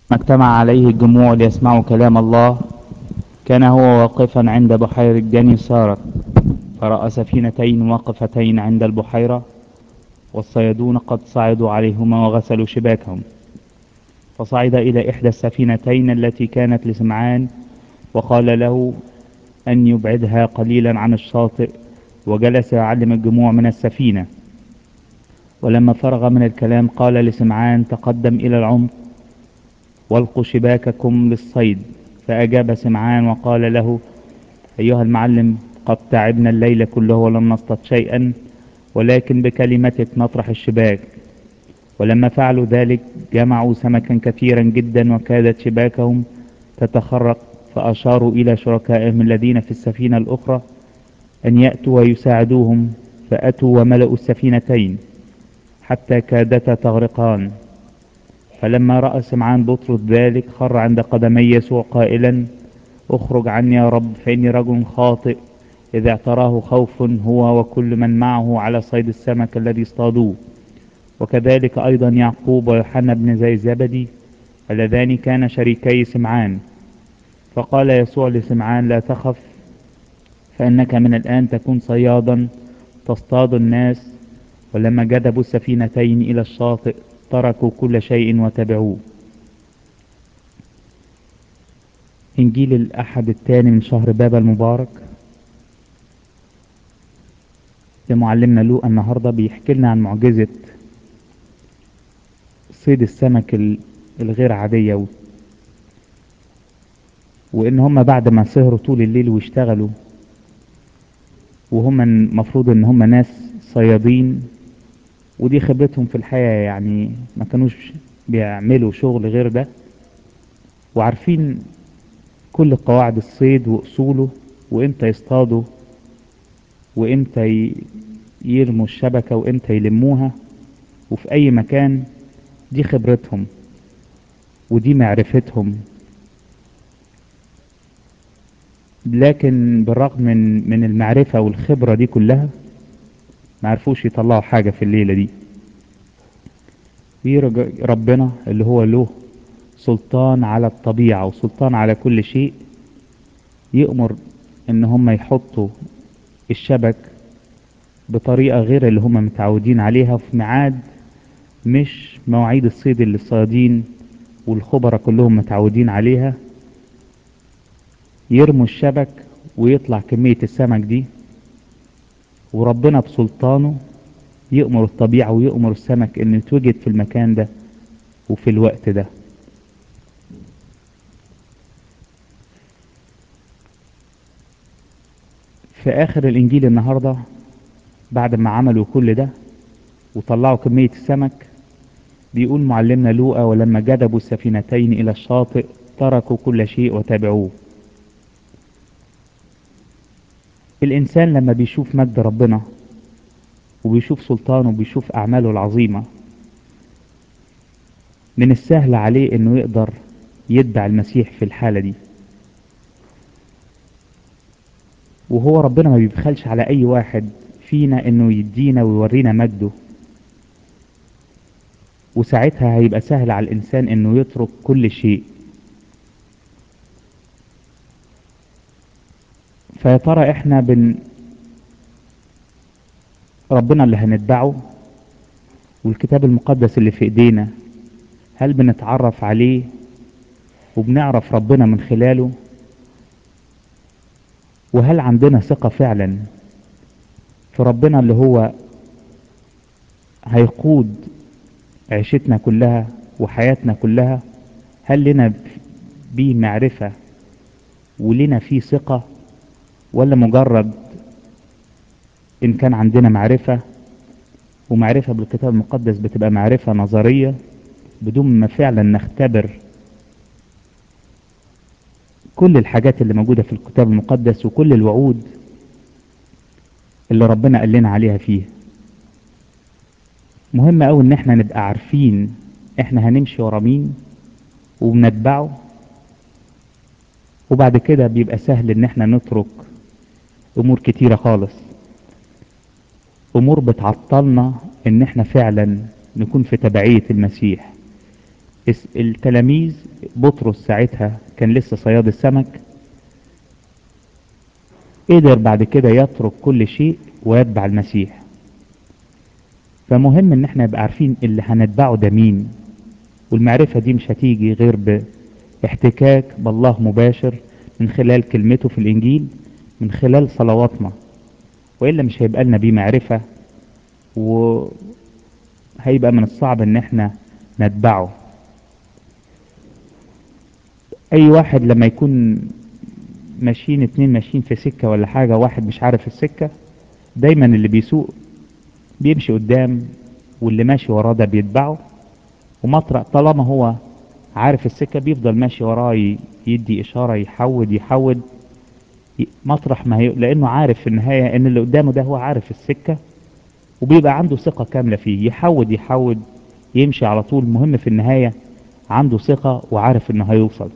ما اجتمع عليه الجموع ليسمعوا كلام الله كان هو واقفا عند بحيرة جني سارت فرأى سفينتين واقفتين عند البحيرة والصيادون قد صعدوا عليهما وغسلوا شباكهم فصعد إلى إحدى السفينتين التي كانت لسمعان وقال له أن يبعدها قليلا عن الشاطئ وجلس يعلم الجموع من السفينة ولما فرغ من الكلام قال لسمعان تقدم إلى العمق والقوا شباككم للصيد فأجاب سمعان وقال له أيها المعلم قد تعبنا الليل كله ولم نصطد شيئا ولكن بكلمتك نطرح الشباك ولما فعلوا ذلك جمعوا سمكا كثيرا جدا وكادت شباكهم تتخرق فأشاروا إلى شركائهم الذين في السفينة الأخرى أن يأتوا ويساعدوهم فأتوا وملأوا السفينتين حتى كادتا تغرقان فلما رأى سمعان بطرس ذلك خر عند قدمي يسوع قائلا اخرج عني يا رب فإني رجل خاطئ إذا اعتراه خوف هو وكل من معه على صيد السمك الذي اصطادوه وكذلك أيضا يعقوب ويوحنا بن زي زبدي اللذان كان شريكي سمعان فقال يسوع لسمعان لا تخف فإنك من الآن تكون صيادا تصطاد الناس ولما جذبوا السفينتين إلى الشاطئ تركوا كل شيء وتبعوه إنجيل الأحد الثاني من شهر بابا المبارك لمعلمنا لوقا النهاردة بيحكي لنا عن معجزة صيد السمك الغير عادية و... وإن هم بعد ما سهروا طول الليل واشتغلوا وهم المفروض إن هم ناس صيادين ودي خبرتهم في الحياة يعني ما كانوش بيعملوا شغل غير ده وعارفين كل قواعد الصيد وأصوله وإمتى يصطادوا وإمتى يرموا الشبكة وإمتى يلموها وفي أي مكان دي خبرتهم ودي معرفتهم لكن بالرغم من من المعرفة والخبرة دي كلها ما عرفوش يطلعوا حاجة في الليلة دي في ربنا اللي هو له سلطان على الطبيعة وسلطان على كل شيء يأمر ان هم يحطوا الشبك بطريقة غير اللي هم متعودين عليها في ميعاد مش مواعيد الصيد اللي الصيادين والخبراء كلهم متعودين عليها يرموا الشبك ويطلع كمية السمك دي وربنا بسلطانه يأمر الطبيعة ويأمر السمك انه يتوجد في المكان ده وفي الوقت ده في اخر الانجيل النهاردة بعد ما عملوا كل ده وطلعوا كمية السمك بيقول معلمنا لوقا ولما جذبوا السفينتين الى الشاطئ تركوا كل شيء وتابعوه الانسان لما بيشوف مجد ربنا وبيشوف سلطانه وبيشوف اعماله العظيمة من السهل عليه انه يقدر يتبع المسيح في الحالة دي وهو ربنا ما بيبخلش على اي واحد فينا انه يدينا ويورينا مجده وساعتها هيبقى سهل على الانسان انه يترك كل شيء فيا ترى احنا بن ربنا اللي هنتبعه والكتاب المقدس اللي في ايدينا هل بنتعرف عليه وبنعرف ربنا من خلاله وهل عندنا ثقة فعلا في ربنا اللي هو هيقود عيشتنا كلها وحياتنا كلها هل لنا بيه معرفة ولنا فيه ثقة ولا مجرد ان كان عندنا معرفة ومعرفة بالكتاب المقدس بتبقى معرفة نظرية بدون ما فعلا نختبر كل الحاجات اللي موجودة في الكتاب المقدس وكل الوعود اللي ربنا قال لنا عليها فيه مهم قوي ان احنا نبقى عارفين احنا هنمشي ورا مين وبنتبعه وبعد كده بيبقى سهل ان احنا نترك امور كتيرة خالص امور بتعطلنا ان احنا فعلا نكون في تبعية المسيح التلاميذ بطرس ساعتها كان لسه صياد السمك قدر بعد كده يترك كل شيء ويتبع المسيح فمهم ان احنا نبقى عارفين اللي هنتبعه ده مين والمعرفة دي مش هتيجي غير باحتكاك بالله مباشر من خلال كلمته في الانجيل من خلال صلواتنا وإلا مش هيبقى لنا بيه معرفة وهيبقى من الصعب ان احنا نتبعه اي واحد لما يكون ماشيين اتنين ماشيين في سكة ولا حاجة واحد مش عارف السكة دايما اللي بيسوق بيمشي قدام واللي ماشي وراه ده بيتبعه ومطرح طالما هو عارف السكة بيفضل ماشي وراه يدي اشارة يحود يحود مطرح ما هي لانه عارف في النهاية ان اللي قدامه ده هو عارف السكة وبيبقى عنده ثقة كاملة فيه يحود يحود يمشي على طول المهم في النهاية عنده ثقة وعارف انه هيوصل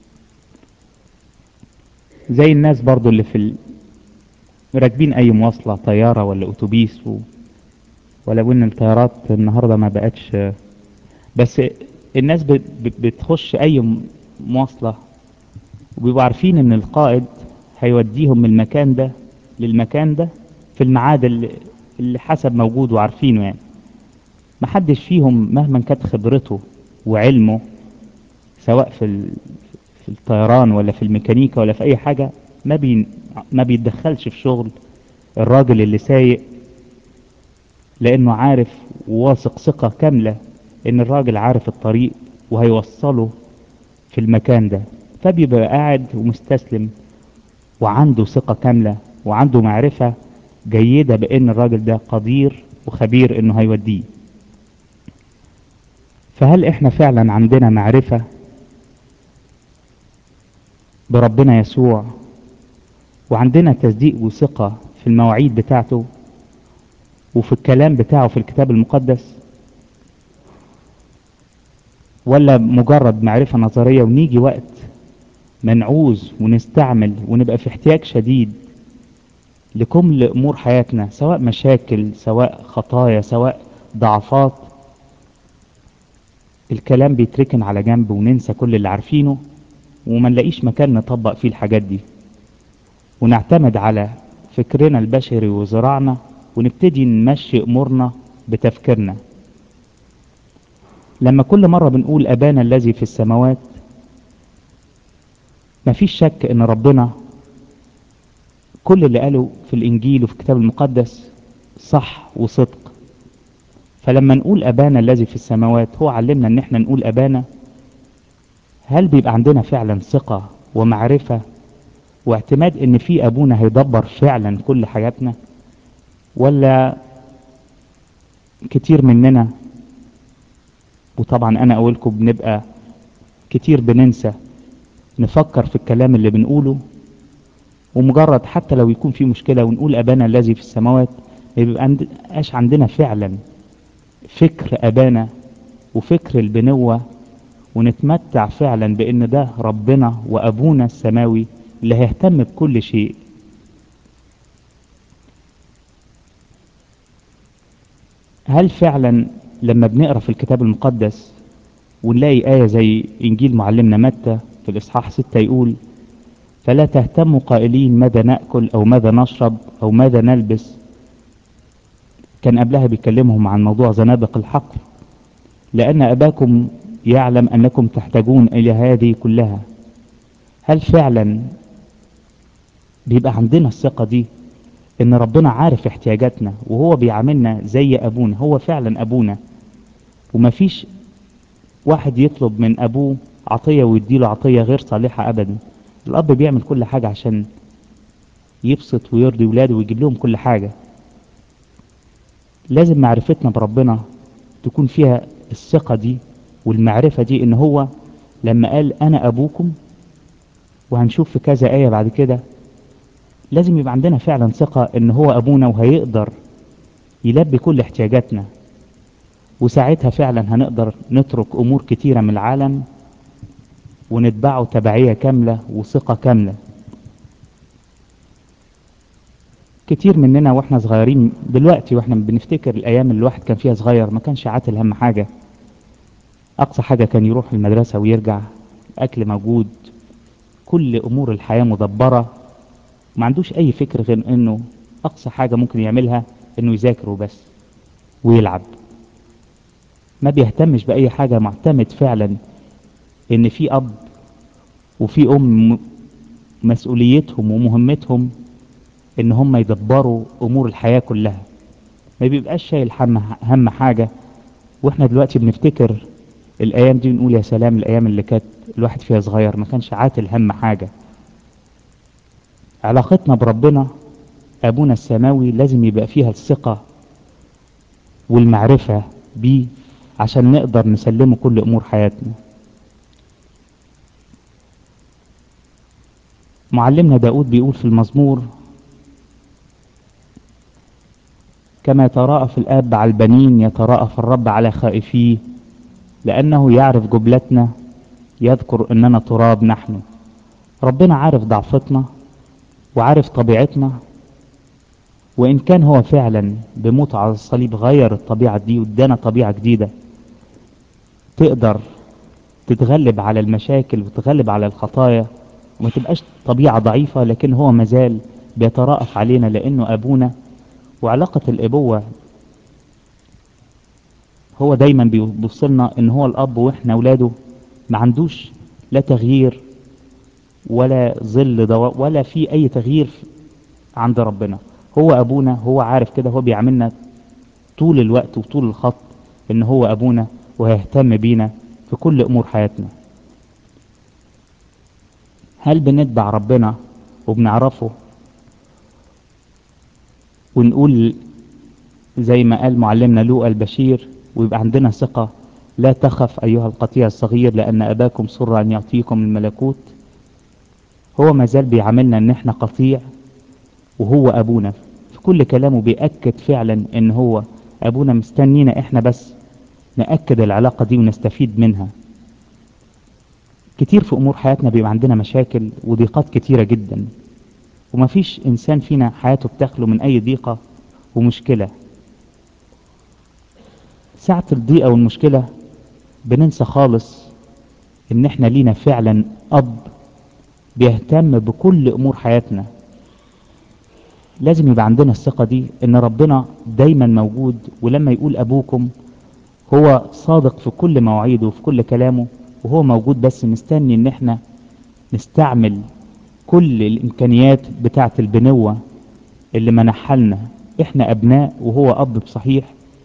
زي الناس برضو اللي في ال... راكبين اي مواصلة طيارة ولا اتوبيس و... ولو ان الطيارات النهاردة ما بقتش بس الناس بت... بتخش اي مواصلة وبيبقوا عارفين ان القائد هيوديهم من المكان ده للمكان ده في الميعاد اللي... اللي حسب موجود وعارفينه يعني محدش فيهم مهما كانت خبرته وعلمه سواء في ال... في الطيران ولا في الميكانيكا ولا في اي حاجة ما بي ما بيتدخلش في شغل الراجل اللي سايق لانه عارف وواثق ثقة كاملة ان الراجل عارف الطريق وهيوصله في المكان ده فبيبقى قاعد ومستسلم وعنده ثقة كاملة وعنده معرفة جيدة بان الراجل ده قدير وخبير انه هيوديه فهل احنا فعلا عندنا معرفة بربنا يسوع وعندنا تصديق وثقة في المواعيد بتاعته وفي الكلام بتاعه في الكتاب المقدس ولا مجرد معرفة نظرية ونيجي وقت منعوز ونستعمل ونبقى في احتياج شديد لكل امور حياتنا سواء مشاكل سواء خطايا سواء ضعفات الكلام بيتركن على جنب وننسى كل اللي عارفينه وما نلاقيش مكان نطبق فيه الحاجات دي ونعتمد على فكرنا البشري وزراعنا ونبتدي نمشي امورنا بتفكيرنا لما كل مرة بنقول ابانا الذي في السماوات مفيش شك ان ربنا كل اللي قاله في الانجيل وفي الكتاب المقدس صح وصدق فلما نقول ابانا الذي في السماوات هو علمنا ان احنا نقول ابانا هل بيبقى عندنا فعلا ثقة ومعرفة واعتماد ان في ابونا هيدبر فعلا كل حياتنا ولا كتير مننا وطبعا انا اقولكم بنبقى كتير بننسى نفكر في الكلام اللي بنقوله ومجرد حتى لو يكون في مشكلة ونقول ابانا الذي في السماوات يبقى عندناش عندنا فعلا فكر ابانا وفكر البنوة ونتمتع فعلا بان ده ربنا وابونا السماوي اللي هيهتم بكل شيء هل فعلا لما بنقرا في الكتاب المقدس ونلاقي آية زي إنجيل معلمنا متى في الإصحاح ستة يقول فلا تهتموا قائلين ماذا نأكل أو ماذا نشرب أو ماذا نلبس كان قبلها بيكلمهم عن موضوع زنابق الحقل لأن أباكم يعلم أنكم تحتاجون إلى هذه كلها هل فعلا بيبقى عندنا الثقة دي ان ربنا عارف احتياجاتنا وهو بيعاملنا زي ابونا هو فعلا ابونا ومفيش واحد يطلب من ابوه عطية ويديله عطية غير صالحة ابدا الاب بيعمل كل حاجة عشان يبسط ويرضي ولاده ويجيب لهم كل حاجة لازم معرفتنا بربنا تكون فيها الثقة دي والمعرفة دي ان هو لما قال انا ابوكم وهنشوف في كذا آية بعد كده لازم يبقى عندنا فعلا ثقة ان هو ابونا وهيقدر يلبي كل احتياجاتنا وساعتها فعلا هنقدر نترك امور كتيرة من العالم ونتبعه تبعية كاملة وثقة كاملة كتير مننا واحنا صغيرين دلوقتي واحنا بنفتكر الايام اللي الواحد كان فيها صغير ما كانش عاتل هم حاجة اقصى حاجة كان يروح المدرسة ويرجع اكل موجود كل امور الحياة مدبرة ما عندوش اي فكر غير انه اقصى حاجة ممكن يعملها انه يذاكر وبس ويلعب ما بيهتمش باي حاجة معتمد فعلا ان في اب وفي ام مسؤوليتهم ومهمتهم ان هم يدبروا امور الحياة كلها ما بيبقاش شايل هم, هم حاجة واحنا دلوقتي بنفتكر الايام دي نقول يا سلام الايام اللي كانت الواحد فيها صغير ما كانش عاتل هم حاجة علاقتنا بربنا ابونا السماوي لازم يبقى فيها الثقة والمعرفة بيه عشان نقدر نسلمه كل امور حياتنا معلمنا داود بيقول في المزمور كما يتراءف الآب على البنين يتراءف الرب على خائفيه لأنه يعرف جبلتنا يذكر أننا تراب نحن ربنا عارف ضعفتنا وعارف طبيعتنا وإن كان هو فعلا بموت على الصليب غير الطبيعة دي وادانا طبيعة جديدة تقدر تتغلب على المشاكل وتتغلب على الخطايا وما تبقاش طبيعة ضعيفة لكن هو مازال بيترأف علينا لأنه أبونا وعلاقة الأبوة هو دايما بيوصلنا ان هو الاب واحنا اولاده ما عندوش لا تغيير ولا ظل دواء ولا في اي تغيير عند ربنا هو ابونا هو عارف كده هو بيعملنا طول الوقت وطول الخط ان هو ابونا وهيهتم بينا في كل امور حياتنا هل بنتبع ربنا وبنعرفه ونقول زي ما قال معلمنا لوقا البشير ويبقى عندنا ثقة لا تخف أيها القطيع الصغير لأن أباكم سر أن يعطيكم الملكوت هو ما زال بيعاملنا أن احنا قطيع وهو أبونا في كل كلامه بيأكد فعلا أن هو أبونا مستنينا احنا بس نأكد العلاقة دي ونستفيد منها كتير في أمور حياتنا بيبقى عندنا مشاكل وضيقات كتيرة جدا ومفيش إنسان فينا حياته بتخلو من أي ضيقة ومشكلة ساعة الضيقة والمشكلة بننسى خالص ان احنا لينا فعلا اب بيهتم بكل امور حياتنا لازم يبقى عندنا الثقة دي ان ربنا دايما موجود ولما يقول ابوكم هو صادق في كل مواعيده وفي كل كلامه وهو موجود بس مستني ان احنا نستعمل كل الامكانيات بتاعة البنوة اللي منحها لنا احنا ابناء وهو اب بصحيح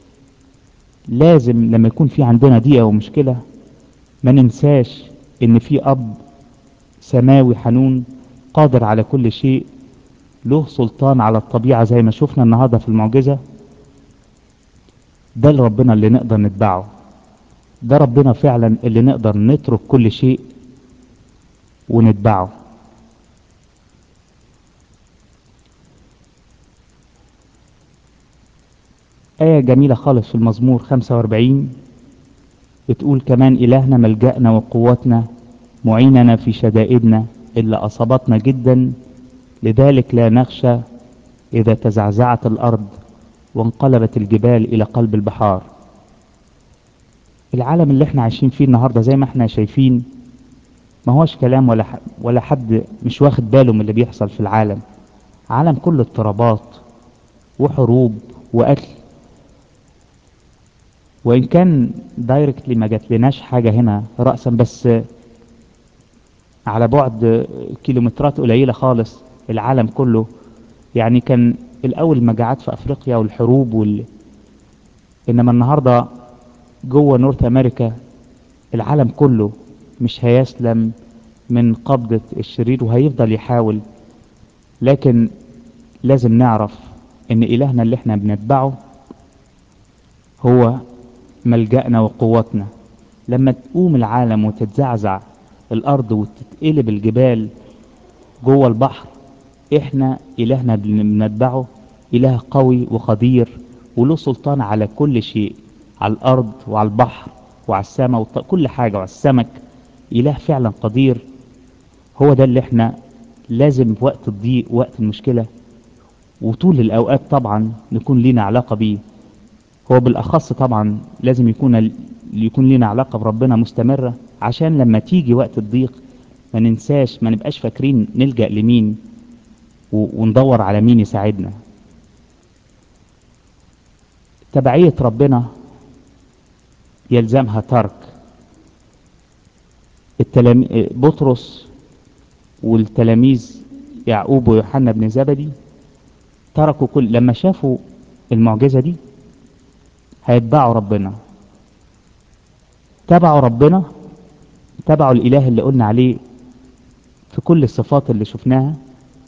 لازم لما يكون في عندنا ضيقة ومشكلة ما ننساش ان في اب سماوي حنون قادر على كل شيء له سلطان على الطبيعة زي ما شفنا النهاردة في المعجزة ده ربنا اللي نقدر نتبعه ده ربنا فعلا اللي نقدر نترك كل شيء ونتبعه آية جميلة خالص في المزمور 45 بتقول كمان إلهنا ملجأنا وقوتنا معيننا في شدائدنا اللي أصابتنا جدا لذلك لا نخشى إذا تزعزعت الأرض وانقلبت الجبال إلى قلب البحار العالم اللي احنا عايشين فيه النهاردة زي ما احنا شايفين ما هوش كلام ولا ولا حد مش واخد باله من اللي بيحصل في العالم عالم كله اضطرابات وحروب وقتل وان كان دايركتلي ما جاتلناش حاجه هنا راسا بس على بعد كيلومترات قليله خالص العالم كله يعني كان الاول المجاعات في افريقيا والحروب وال انما النهارده جوه نورث امريكا العالم كله مش هيسلم من قبضة الشرير وهيفضل يحاول لكن لازم نعرف ان الهنا اللي احنا بنتبعه هو ملجأنا وقوتنا لما تقوم العالم وتتزعزع الارض وتتقلب الجبال جوه البحر احنا الهنا بنتبعه اله قوي وقدير وله سلطان على كل شيء على الارض وعلى البحر وعلى السماء وكل حاجة وعلى السمك اله فعلا قدير هو ده اللي احنا لازم في وقت الضيق وقت المشكلة وطول الاوقات طبعا نكون لينا علاقة بيه هو بالاخص طبعا لازم يكون يكون لينا علاقة بربنا مستمرة عشان لما تيجي وقت الضيق ما ننساش ما نبقاش فاكرين نلجأ لمين و- وندور على مين يساعدنا تبعية ربنا يلزمها ترك التلام... بطرس والتلاميذ يعقوب ويوحنا بن زبدي تركوا كل لما شافوا المعجزة دي هيتبعوا ربنا تبعوا ربنا تبعوا الإله اللي قلنا عليه في كل الصفات اللي شفناها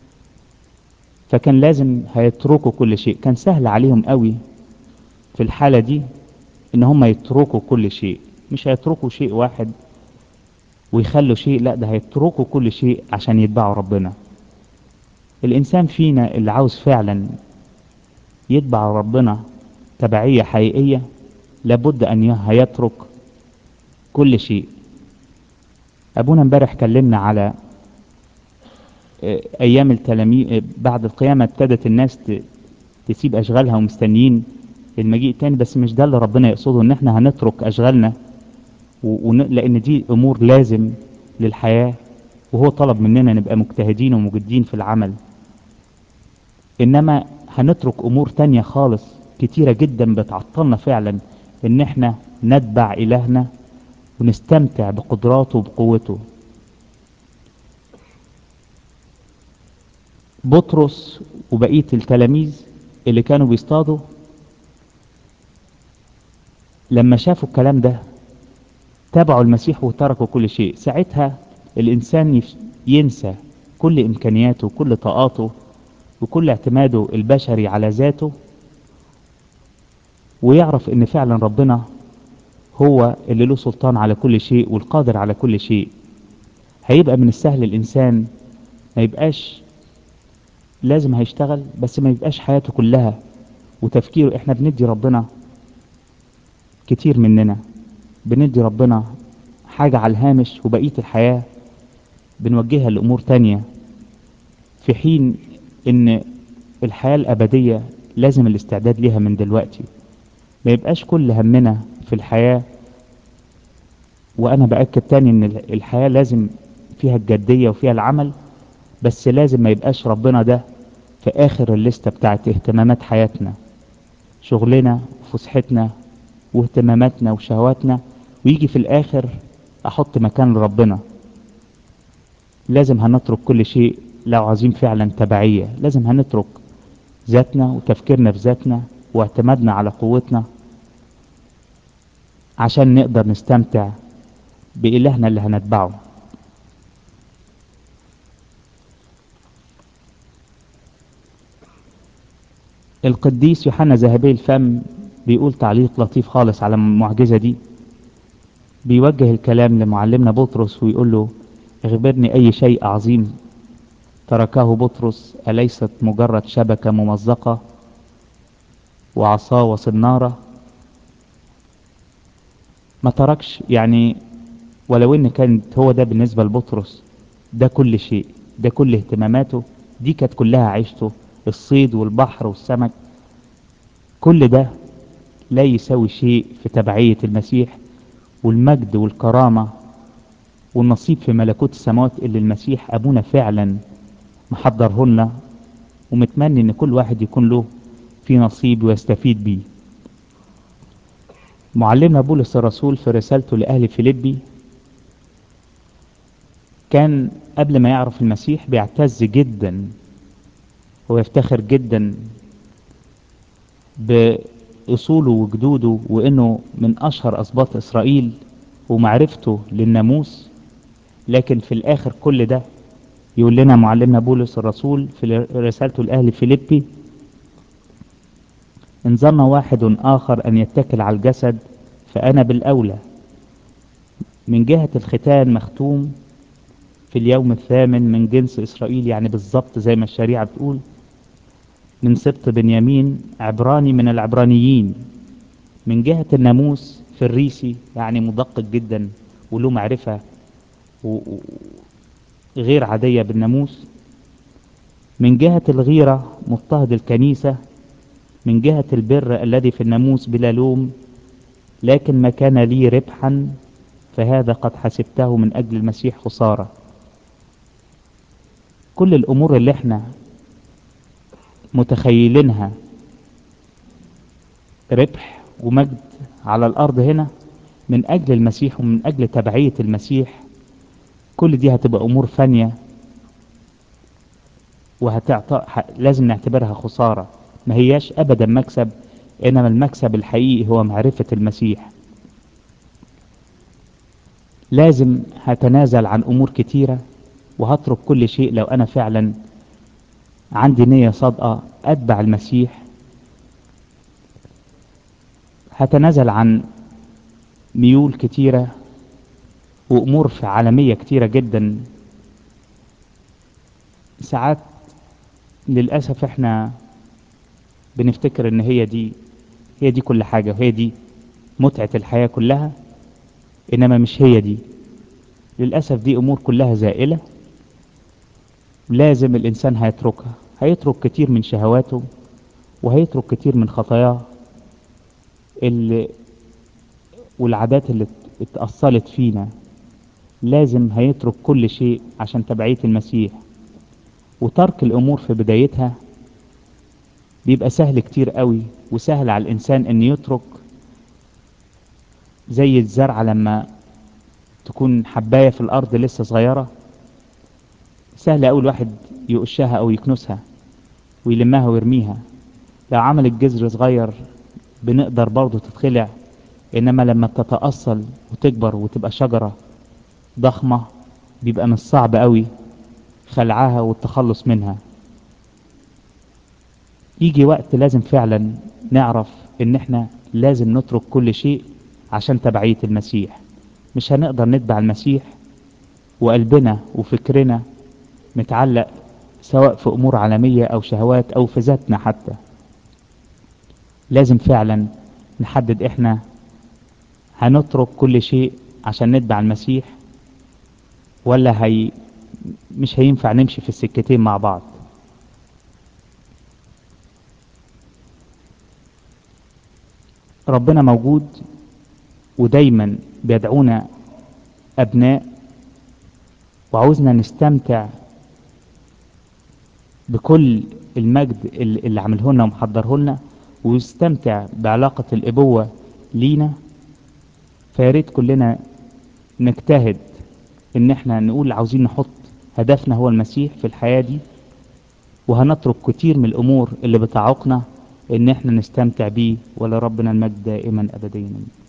فكان لازم هيتركوا كل شيء كان سهل عليهم قوي في الحالة دي ان هم يتركوا كل شيء مش هيتركوا شيء واحد ويخلوا شيء لا ده هيتركوا كل شيء عشان يتبعوا ربنا الانسان فينا اللي عاوز فعلا يتبع ربنا تبعية حقيقية لابد ان ي- هيترك كل شيء ابونا امبارح كلمنا على آه، ايام التلاميذ آه، بعد القيامة ابتدت الناس ت- تسيب اشغالها ومستنيين المجيء التاني بس مش ده اللي ربنا يقصده ان احنا هنترك اشغالنا و... ون... لان دي امور لازم للحياة وهو طلب مننا نبقى مجتهدين ومجدين في العمل انما هنترك امور تانية خالص كتيرة جدا بتعطلنا فعلا ان احنا نتبع الهنا ونستمتع بقدراته وبقوته بطرس وبقية التلاميذ اللي كانوا بيصطادوا لما شافوا الكلام ده تابعوا المسيح وتركوا كل شيء ساعتها الإنسان يف- ينسى كل إمكانياته وكل طاقاته وكل اعتماده البشري على ذاته ويعرف إن فعلا ربنا هو اللي له سلطان على كل شيء والقادر على كل شيء هيبقى من السهل الإنسان ما يبقاش لازم هيشتغل بس ما يبقاش حياته كلها وتفكيره احنا بندي ربنا كتير مننا بندي ربنا حاجة على الهامش وبقية الحياة بنوجهها لأمور تانية في حين إن الحياة الأبدية لازم الاستعداد ليها من دلوقتي ما يبقاش كل همنا في الحياة وأنا بأكد تاني إن الحياة لازم فيها الجدية وفيها العمل بس لازم ما يبقاش ربنا ده في آخر الليستة بتاعت اهتمامات حياتنا شغلنا وفسحتنا واهتماماتنا وشهواتنا ويجي في الآخر أحط مكان لربنا لازم هنترك كل شيء لو عايزين فعلا تبعية لازم هنترك ذاتنا وتفكيرنا في ذاتنا واعتمادنا على قوتنا عشان نقدر نستمتع بإلهنا اللي هنتبعه القديس يوحنا ذهبي الفم بيقول تعليق لطيف خالص على المعجزة دي بيوجه الكلام لمعلمنا بطرس ويقول له اخبرني أي شيء عظيم تركه بطرس أليست مجرد شبكة ممزقة وعصا وصنارة ما تركش يعني ولو ان كانت هو ده بالنسبة لبطرس ده كل شيء ده كل اهتماماته دي كانت كلها عيشته الصيد والبحر والسمك كل ده لا يساوي شيء في تبعية المسيح والمجد والكرامة والنصيب في ملكوت السماوات اللي المسيح أبونا فعلا محضره لنا ومتمني ان كل واحد يكون له في نصيب ويستفيد بيه معلمنا بولس الرسول في رسالته لأهل فيليبي كان قبل ما يعرف المسيح بيعتز جدا ويفتخر جدا بأصوله وجدوده وإنه من أشهر أسباط إسرائيل ومعرفته للناموس لكن في الآخر كل ده يقول لنا معلمنا بولس الرسول في رسالته لأهل فيليبي إن ظن واحد آخر أن يتكل على الجسد فأنا بالأولى من جهة الختان مختوم في اليوم الثامن من جنس إسرائيل يعني بالظبط زي ما الشريعة بتقول من سبط بنيامين عبراني من العبرانيين من جهة الناموس في الريسي يعني مدقق جدا وله معرفة غير عادية بالناموس من جهة الغيرة مضطهد الكنيسة من جهة البر الذي في الناموس بلا لوم لكن ما كان لي ربحا فهذا قد حسبته من أجل المسيح خسارة كل الأمور اللي احنا متخيلينها ربح ومجد على الأرض هنا من أجل المسيح ومن أجل تبعية المسيح كل دي هتبقى أمور فانية وهتعطى لازم نعتبرها خسارة ما هياش أبدا مكسب إنما المكسب الحقيقي هو معرفة المسيح لازم هتنازل عن أمور كتيرة وهترك كل شيء لو أنا فعلا عندي نية صادقة أتبع المسيح هتنازل عن ميول كتيرة وأمور في عالمية كتيرة جدا ساعات للأسف احنا بنفتكر ان هي دي هي دي كل حاجة وهي دي متعة الحياة كلها انما مش هي دي للأسف دي امور كلها زائلة لازم الانسان هيتركها هيترك كتير من شهواته وهيترك كتير من خطاياه اللي والعادات اللي اتأصلت فينا لازم هيترك كل شيء عشان تبعية المسيح وترك الامور في بدايتها بيبقى سهل كتير قوي وسهل على الانسان ان يترك زي الزرعة لما تكون حباية في الارض لسه صغيرة سهل قوي الواحد يقشها او يكنسها ويلمها ويرميها لو عملت جذر صغير بنقدر برضه تتخلع انما لما بتتأصل وتكبر وتبقى شجرة ضخمة بيبقى من الصعب قوي خلعها والتخلص منها يجي وقت لازم فعلا نعرف ان احنا لازم نترك كل شيء عشان تبعية المسيح مش هنقدر نتبع المسيح وقلبنا وفكرنا متعلق سواء في امور عالمية او شهوات او في ذاتنا حتى لازم فعلا نحدد احنا هنترك كل شيء عشان نتبع المسيح ولا هي مش هينفع نمشي في السكتين مع بعض ربنا موجود ودايما بيدعونا أبناء وعاوزنا نستمتع بكل المجد اللي عمله لنا ومحضره لنا ويستمتع بعلاقة الأبوة لينا فياريت كلنا نجتهد ان احنا نقول عاوزين نحط هدفنا هو المسيح في الحياة دي وهنترك كتير من الامور اللي بتعوقنا ان احنا نستمتع بيه ولربنا المجد دائما ابديا